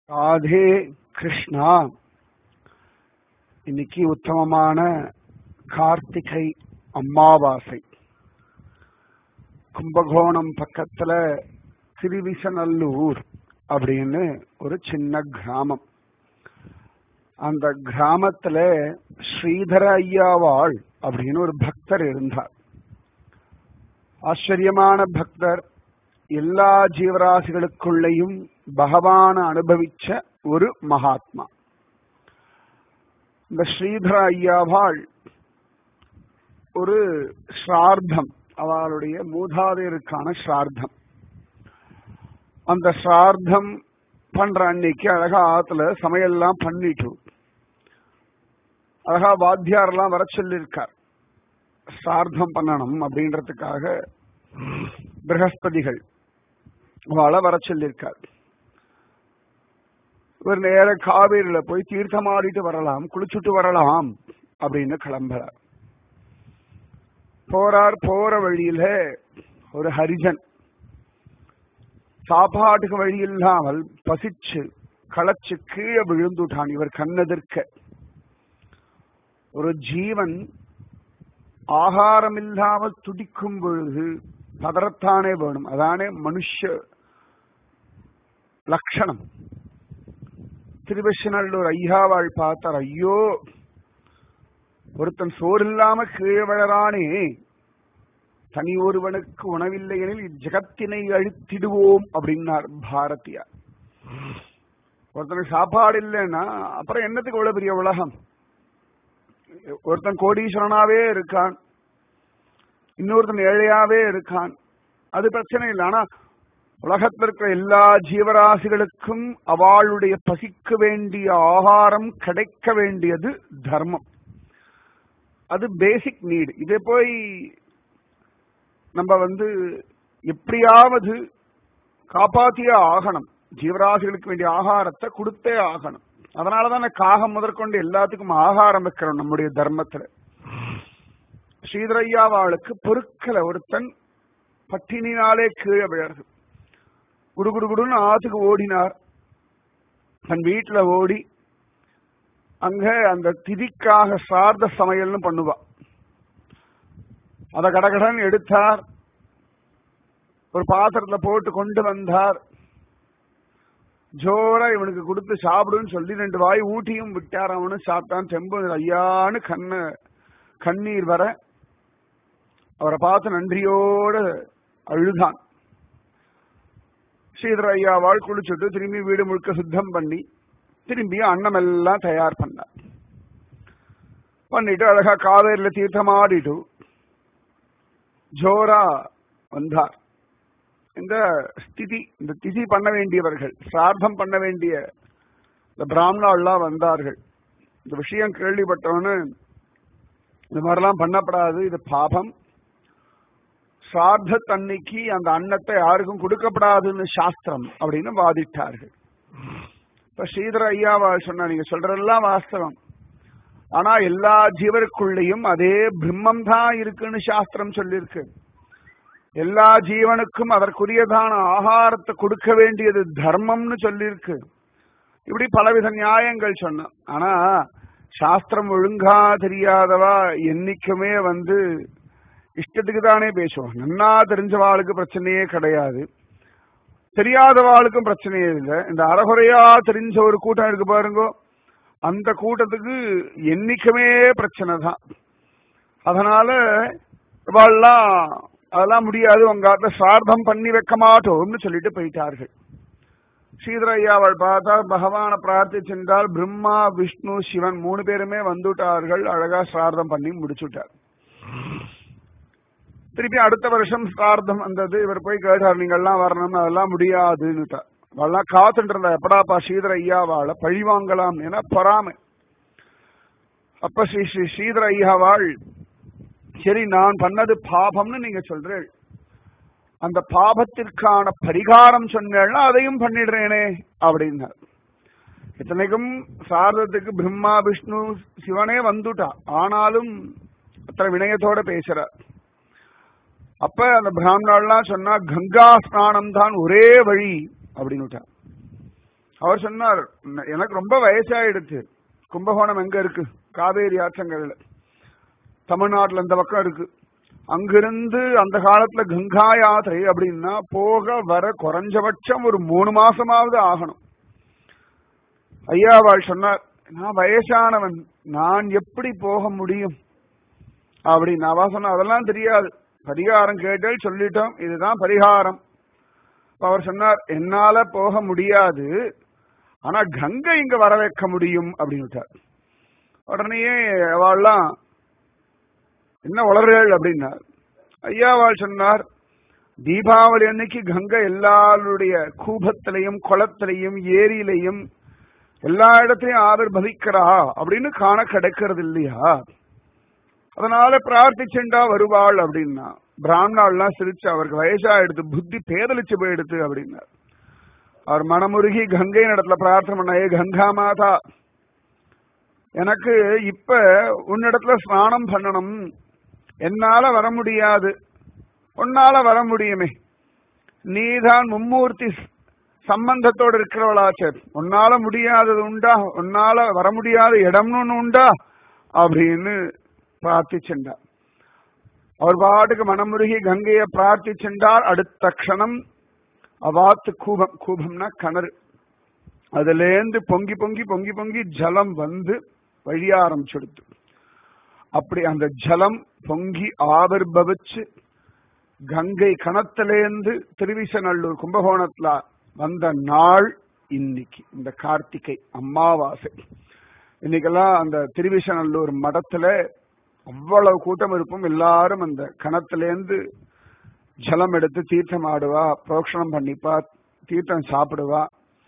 ராதே கிருஷ்ணா இன்னைக்கு உத்தமமான கார்த்திகை அமாவாசை கும்பகோணம் பக்கத்துல திருவிசநல்லூர் அப்படின்னு ஒரு சின்ன கிராமம் அந்த கிராமத்துல ஸ்ரீதர ஐயாவாள் அப்படின்னு ஒரு பக்தர் இருந்தார் ஆச்சரியமான பக்தர் எல்லா ஜீவராசிகளுக்குள்ளேயும் பகவான அனுபவிச்ச ஒரு மகாத்மா இந்த ஸ்ரீதர ஐயாவாள் ஒரு ஸ்ரார்த்தம் அவளுடைய மூதாதையருக்கான ஸ்ரார்த்தம் அந்த ஸ்ரார்த்தம் பண்ற அன்னைக்கு அழகா ஆத்துல சமையல்லாம் பண்ணிட்டு அழகா வாத்தியாரெல்லாம் வர சொல்லியிருக்கார் ஸ்ரார்த்தம் பண்ணணும் அப்படின்றதுக்காக பிரகஸ்பதிகள் அவளை வர சொல்லியிருக்கார் ஒரு நேர காவேரியில போய் தீர்த்தமாடிட்டு வரலாம் குளிச்சுட்டு வரலாம் அப்படின்னு கிளம்புறார் போறார் போற வழியில ஒரு ஹரிஜன் சாப்பாட்டுக்கு வழி இல்லாமல் பசிச்சு களைச்சு கீழே விழுந்துட்டான் இவர் கண்ணெதிர்க்க ஒரு ஜீவன் ஆகாரம் இல்லாமல் துடிக்கும் பொழுது பதறத்தானே வேணும் அதானே மனுஷ லட்சணம் திருவெஷநல்லூர் ஐயாவாள் பார்த்தார் ஐயோ ஒருத்தன் சோறு இல்லாம கீழே விழறானே தனி ஒருவனுக்கு உணவில்லை எனில் இஜகத்தினை அழித்திடுவோம் அப்படின்னார் பாரதியார் ஒருத்தனுக்கு சாப்பாடு இல்லைன்னா அப்புறம் என்னத்துக்கு இவ்வளவு பெரிய உலகம் ஒருத்தன் கோடீஸ்வரனாவே இருக்கான் இன்னொருத்தன் ஏழையாவே இருக்கான் அது பிரச்சனை இல்லை ஆனா உலகத்தில் இருக்கிற எல்லா ஜீவராசிகளுக்கும் அவளுடைய பசிக்க வேண்டிய ஆகாரம் கிடைக்க வேண்டியது தர்மம் அது பேசிக் நீடு இதை போய் நம்ம வந்து எப்படியாவது காப்பாத்தியே ஆகணும் ஜீவராசிகளுக்கு வேண்டிய ஆகாரத்தை கொடுத்தே ஆகணும் அதனாலதான் காகம் முதற்கொண்டு எல்லாத்துக்கும் ஆகாரம் வைக்கிறோம் நம்முடைய தர்மத்துல ஸ்ரீதரையாவாளுக்கு பொருட்களை ஒருத்தன் பட்டினினாலே கீழே விழறது குடு குடு குடுன்னு ஆத்துக்கு ஓடினார் தன் வீட்டுல ஓடி அங்க அந்த திதிக்காக சார்ந்த சமையல்னு பண்ணுவா அத கடகடன் எடுத்தார் ஒரு பாத்திரத்துல போட்டு கொண்டு வந்தார் ஜோரா இவனுக்கு கொடுத்து சாப்பிடுன்னு சொல்லி ரெண்டு வாய் ஊட்டியும் விட்டார் அவனு சாப்பிட்டான் செம்பு ஐயான்னு கண்ண கண்ணீர் வர அவரை பார்த்து நன்றியோட அழுதான் ஸ்ரீதர ஐயாவாள் குளிச்சுட்டு திரும்பி வீடு முழுக்க சுத்தம் பண்ணி திரும்பி அன்னம் எல்லாம் தயார் பண்ணார் பண்ணிட்டு அழகா காவேரியில தீர்த்தமாடிட்டு ஜோரா வந்தார் இந்த ஸ்திதி இந்த திதி பண்ண வேண்டியவர்கள் சிரார்த்தம் பண்ண வேண்டிய இந்த பிராமணாலாம் வந்தார்கள் இந்த விஷயம் கேள்விப்பட்டவனு இந்த மாதிரிலாம் பண்ணப்படாது இது பாபம் சார்த்த தன்னைக்கு அந்த அன்னத்தை யாருக்கும் கொடுக்கப்படாதுன்னு சாஸ்திரம் அப்படின்னு வாதிட்டார்கள் இப்ப ஸ்ரீதர ஐயாவா சொன்ன நீங்க சொல்றதெல்லாம் வாஸ்தவம் ஆனா எல்லா ஜீவருக்குள்ளேயும் அதே பிரம்மம் தான் இருக்குன்னு சாஸ்திரம் சொல்லியிருக்கு எல்லா ஜீவனுக்கும் அதற்குரியதான ஆகாரத்தை கொடுக்க வேண்டியது தர்மம்னு சொல்லியிருக்கு இப்படி பலவித நியாயங்கள் சொன்ன ஆனா சாஸ்திரம் ஒழுங்கா தெரியாதவா என்னைக்குமே வந்து இஷ்டத்துக்கு தானே பேசுவோம் நன்னா தெரிஞ்சவாளுக்கு பிரச்சனையே கிடையாது தெரியாதவாளுக்கும் பிரச்சனையே இல்லை இந்த அறகுறையா தெரிஞ்ச ஒரு கூட்டம் இருக்கு பாருங்க அந்த கூட்டத்துக்கு என்னைக்குமே பிரச்சனை தான் அதனால இவாள்லாம் அதெல்லாம் முடியாது உங்க ஆத்துல சார்த்தம் பண்ணி வைக்க மாட்டோம்னு சொல்லிட்டு போயிட்டார்கள் ஸ்ரீதரையாவள் பார்த்தா பகவானை பிரார்த்திச்சென்றால் பிரம்மா விஷ்ணு சிவன் மூணு பேருமே வந்துட்டார்கள் அழகா சிரார்த்தம் பண்ணி முடிச்சுட்டார் திருப்பி அடுத்த வருஷம் சிரார்த்தம் வந்தது இவர் போய் கேட்டார் நீங்க எல்லாம் வரணும்னு அதெல்லாம் முடியாதுன்னு அவெல்லாம் காத்துட்டு இருந்தா எப்படாப்பா ஸ்ரீதர ஐயாவாள பழி வாங்கலாம் என பொறாமை அப்ப ஸ்ரீ ஸ்ரீ ஸ்ரீதர ஐயாவாள் சரி நான் பண்ணது பாபம்னு நீங்க சொல்றேன் அந்த பாபத்திற்கான பரிகாரம் சொன்னேன்னா அதையும் பண்ணிடுறேனே அப்படின்னார் இத்தனைக்கும் சாரதத்துக்கு பிரம்மா விஷ்ணு சிவனே வந்துட்டா ஆனாலும் அத்தனை வினயத்தோட பேசுறார் அப்ப அந்த பிராமணாலாம் சொன்னா கங்கா ஸ்நானம் தான் ஒரே வழி அப்படின்னு அவர் சொன்னார் எனக்கு ரொம்ப வயசாயிடுச்சு கும்பகோணம் எங்க இருக்கு காவேரி ஆற்றங்கரையில தமிழ்நாட்டுல இந்த பக்கம் இருக்கு அங்கிருந்து அந்த காலத்துல கங்கா யாத்திரை அப்படின்னா போக வர குறைஞ்சபட்சம் ஒரு மூணு மாசமாவது ஆகணும் ஐயாவாள் சொன்னார் நான் வயசானவன் நான் எப்படி போக முடியும் அப்படின்னு அவ சொன்ன அதெல்லாம் தெரியாது பரிகாரம் கேட்டேன் சொல்லிட்டோம் இதுதான் பரிகாரம் அவர் சொன்னார் என்னால போக முடியாது ஆனா கங்கை இங்க வர வைக்க முடியும் அப்படின்னு உடனேயே அவள்லாம் என்ன வளர்கள் அப்படின்னார் ஐயாவாள் சொன்னார் தீபாவளி அன்னைக்கு கங்கை எல்லாருடைய கூபத்திலையும் குளத்திலையும் ஏரியிலையும் எல்லா இடத்தையும் ஆவிர்வவிக்கிறா அப்படின்னு காண கிடைக்கிறது இல்லையா அதனால பிரார்த்திச்சுண்டா வருவாள் அப்படின்னா பிராமணாள்லாம் சிரிச்சு அவருக்கு வயசாயிடுத்து புத்தி பேதலிச்சு போயிடுத்து அப்படின்னார் அவர் மனமுருகி கங்கை இடத்துல பிரார்த்தனை பண்ண ஏ கங்கா மாதா எனக்கு இப்ப உன்னிடத்துல ஸ்நானம் பண்ணணும் என்னால வர முடியாது உன்னால வர முடியுமே நீதான் மும்மூர்த்தி சம்பந்தத்தோடு இருக்கிறவளாச்சே உன்னால முடியாதது உண்டா உன்னால வர முடியாத இடம்னு ஒண்ணு உண்டா அப்படின்னு பிரார்த்திச்சுண்டார் அவர் பாட்டுக்கு மனமுருகி கங்கையை பிரார்த்திச்சுண்டார் அடுத்த க்ஷணம் அவாத்து கூபம் கூபம்னா கிணறு அதுலேருந்து பொங்கி பொங்கி பொங்கி பொங்கி ஜலம் வந்து வழிய ஆரம்பிச்சுடுத்து அப்படி அந்த ஜலம் பொங்கி ஆவிர்பவிச்சு கங்கை கணத்திலேந்து திருவிசநல்லூர் கும்பகோணத்துல வந்த நாள் இன்னைக்கு இந்த கார்த்திகை அமாவாசை இன்னைக்கெல்லாம் அந்த திருவிசநல்லூர் மடத்துல அவ்வளவு கூட்டம் இருக்கும் எல்லாரும் அந்த கணத்திலேந்து ஜலம் எடுத்து தீர்த்தம் ஆடுவா புரோக்ஷணம் பண்ணிப்பா தீர்த்தம் சாப்பிடுவா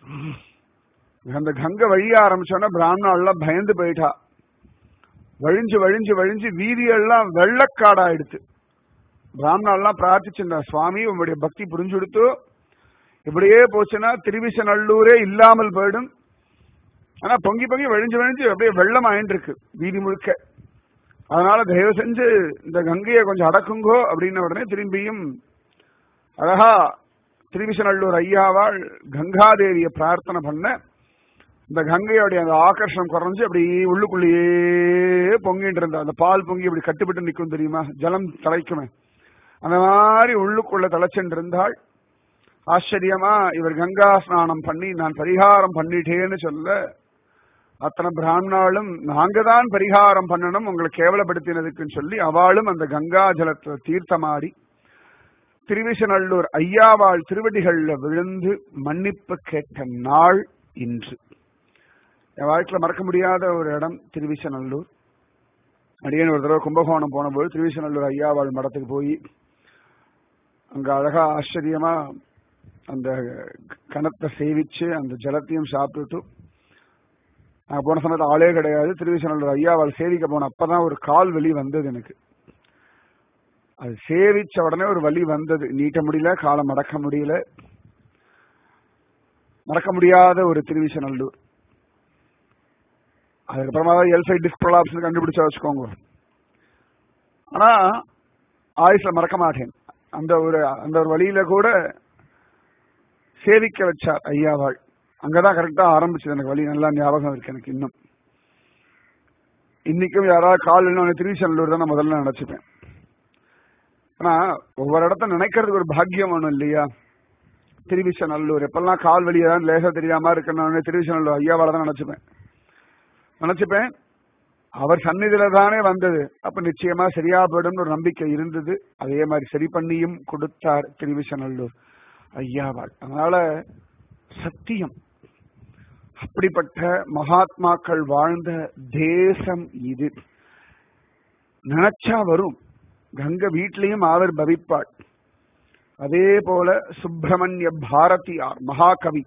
அந்த கங்கை வழிய ஆரம்பிச்சோன்னா பிராமணாலாம் பயந்து போயிட்டா வழிஞ்சு வழிஞ்சு வழிஞ்சு வீதியெல்லாம் வெள்ளக்காடாயிடுத்து பிராமணாலாம் பிரார்த்திச்சிருந்தா சுவாமி உங்களுடைய பக்தி புரிஞ்சுடுத்து இப்படியே போச்சுன்னா திருவிசநல்லூரே இல்லாமல் போயிடும் ஆனா பொங்கி பொங்கி வழிஞ்சு வழிஞ்சு அப்படியே வெள்ளம் ஆயிட்டு இருக்கு வீதி முழுக்க அதனால தயவு செஞ்சு இந்த கங்கையை கொஞ்சம் அடக்குங்கோ அப்படின்ன உடனே திரும்பியும் அழகா திருவிசநல்லூர் ஐயாவாள் கங்காதேவிய பிரார்த்தனை பண்ண இந்த கங்கையோடைய அந்த ஆகர்ஷணம் குறைஞ்சு அப்படி உள்ளுக்குள்ளேயே பொங்கிட்டு இருந்தா அந்த பால் பொங்கி அப்படி கட்டுப்பட்டு நிற்கும் தெரியுமா ஜலம் தலைக்குமே அந்த மாதிரி உள்ளுக்குள்ள தலைச்சென்று இருந்தாள் ஆச்சரியமா இவர் கங்கா ஸ்நானம் பண்ணி நான் பரிகாரம் பண்ணிட்டேன்னு சொல்ல அத்தனை பிராமணாலும் நாங்க தான் பரிகாரம் பண்ணணும் உங்களை கேவலப்படுத்தினதுக்குன்னு சொல்லி அவளும் அந்த கங்கா ஜலத்தை தீர்த்தமாடி திருவிசநல்லூர் ஐயாவாள் திருவடிகள்ல விழுந்து மன்னிப்பு கேட்ட நாள் இன்று என் வாழ்க்கையில மறக்க முடியாத ஒரு இடம் திருவிசநல்லூர் அடியேன் ஒரு தடவை கும்பகோணம் போனபோது திருவிசநல்லூர் ஐயாவாள் மடத்துக்கு போய் அங்க அழகா ஆச்சரியமா அந்த கணத்தை சேவிச்சு அந்த ஜலத்தையும் சாப்பிட்டுட்டு நான் போன சமயத்தில் ஆளே கிடையாது திருவிசநல்லூர் ஐயாவால் சேவிக்க போன அப்பதான் ஒரு கால் வலி வந்தது எனக்கு அது சேவிச்ச உடனே ஒரு வலி வந்தது நீட்ட முடியல காலை மடக்க முடியல மறக்க முடியாத ஒரு திருவிசநல்லூர் அதுக்கப்புறமா தான் எல்சை டிஸ்க் ப்ரொலாப்ஸ் கண்டுபிடிச்சா வச்சுக்கோங்க ஆனா ஆயுஷ்ல மறக்க மாட்டேன் அந்த ஒரு அந்த ஒரு வழியில கூட சேவிக்க வச்சார் ஐயாவாள் அங்கதான் கரெக்டா ஆரம்பிச்சது எனக்கு வழி நல்லா ஞாபகம் இருக்கு எனக்கு இன்னும் இன்னைக்கும் யாராவது கால் இன்னொன்று திருவிசநல்லூர் தான் நான் முதல்ல நினைச்சுப்பேன் ஆனா ஒவ்வொரு இடத்த நினைக்கிறதுக்கு ஒரு பாக்கியம் ஒண்ணும் இல்லையா திருவிசநல்லூர் எப்பெல்லாம் கால் வழி ஏதாவது லேசா தெரியாம இருக்கணும் திருவிசநல்லூர் ஐயாவால தான் நினைச்சுப்பேன் நினைச்சுப்பேன் அவர் சந்நிதியில தானே வந்தது அப்ப நிச்சயமா சரியா போயிடும் ஒரு நம்பிக்கை இருந்தது அதே மாதிரி சரி பண்ணியும் கொடுத்தார் திருவிசநல்லூர் ஐயாவாள் அதனால சத்தியம் அப்படிப்பட்ட மகாத்மாக்கள் வாழ்ந்த தேசம் இது நினைச்சா வரும் கங்க வீட்லயும் ஆவர் பவிப்பாள் அதே போல சுப்பிரமணிய பாரதியார் மகாகவி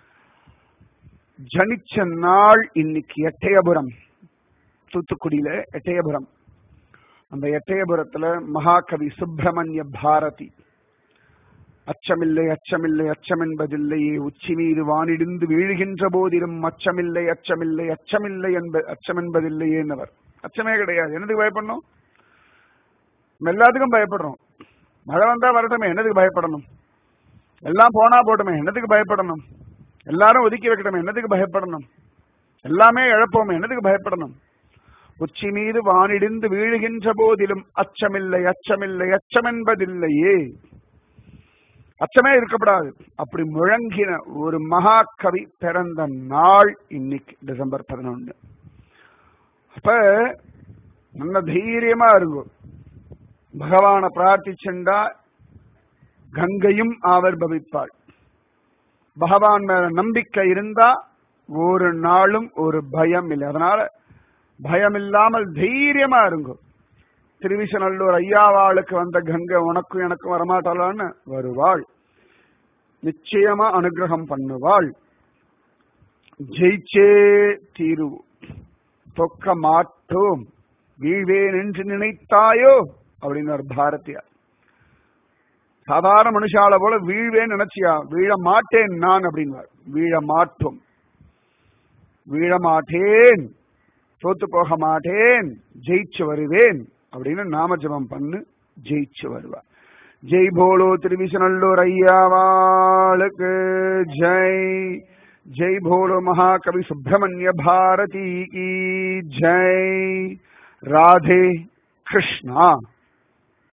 ஜனிச்ச நாள் இன்னைக்கு எட்டயபுரம் தூத்துக்குடியில எட்டயபுரம் அந்த எட்டயபுரத்துல மகாகவி சுப்பிரமணிய பாரதி அச்சமில்லை அச்சமில்லை அச்சமென்பதில்லையே உச்சி மீது வானிடிந்து வீழுகின்ற போதிலும் அச்சமில்லை அச்சமில்லை அச்சமில்லை என்ப அச்சமென்பதில்லையேன்னவர் அச்சமே கிடையாது என்னதுக்கு பயப்படணும் நம்ம எல்லாத்துக்கும் பயப்படுறோம் மழை வந்தா வரட்டுமே என்னதுக்கு பயப்படணும் எல்லாம் போனா போட்டுமே என்னதுக்கு பயப்படணும் எல்லாரும் ஒதுக்கி வைக்கணும் என்னதுக்கு பயப்படணும் எல்லாமே இழப்போம் என்னதுக்கு பயப்படணும் உச்சி மீது வானிடிந்து வீழுகின்ற போதிலும் அச்சமில்லை அச்சமில்லை அச்சமென்பதில்லையே அச்சமே இருக்கப்படாது அப்படி முழங்கின ஒரு மகாகவி பிறந்த நாள் இன்னைக்கு டிசம்பர் பதினொன்னு அப்ப நல்ல தைரியமா இருக்கும் பகவான பிரார்த்திச்சுண்டா கங்கையும் ஆவிர்பவிப்பாள் பகவான் மேல நம்பிக்கை இருந்தா ஒரு நாளும் ஒரு பயம் இல்லை அதனால பயம் இல்லாமல் தைரியமா இருக்கும் திருவிசநல்லூர் ஐயாவாளுக்கு வந்த கங்கை உனக்கும் எனக்கும் வரமாட்டாளான்னு வருவாள் நிச்சயமா அனுகிரகம் பண்ணுவாள் ஜெயிச்சே தீருவோம் தொக்க மாட்டோம் வீழ்வேன் என்று நினைத்தாயோ அப்படின்னு ஒரு பாரதியார் சாதாரண மனுஷால போல வீழ்வேன் நினைச்சியா வீழ மாட்டேன் நான் அப்படின்வார் வீழ மாட்டோம் வீழ மாட்டேன் தோத்து போக மாட்டேன் ஜெயிச்சு வருவேன் அப்படின்னு நாம ஜபம் பண்ணு ஜெயிச்சு வருவா ஜெய் போலோ திருவிசநல்லூர் ஐயாவாளுக்கு ஜெய் ஜெய் போலோ மகாகவி சுப்பிரமணிய பாரதி கி ஜெய் ராதே கிருஷ்ணா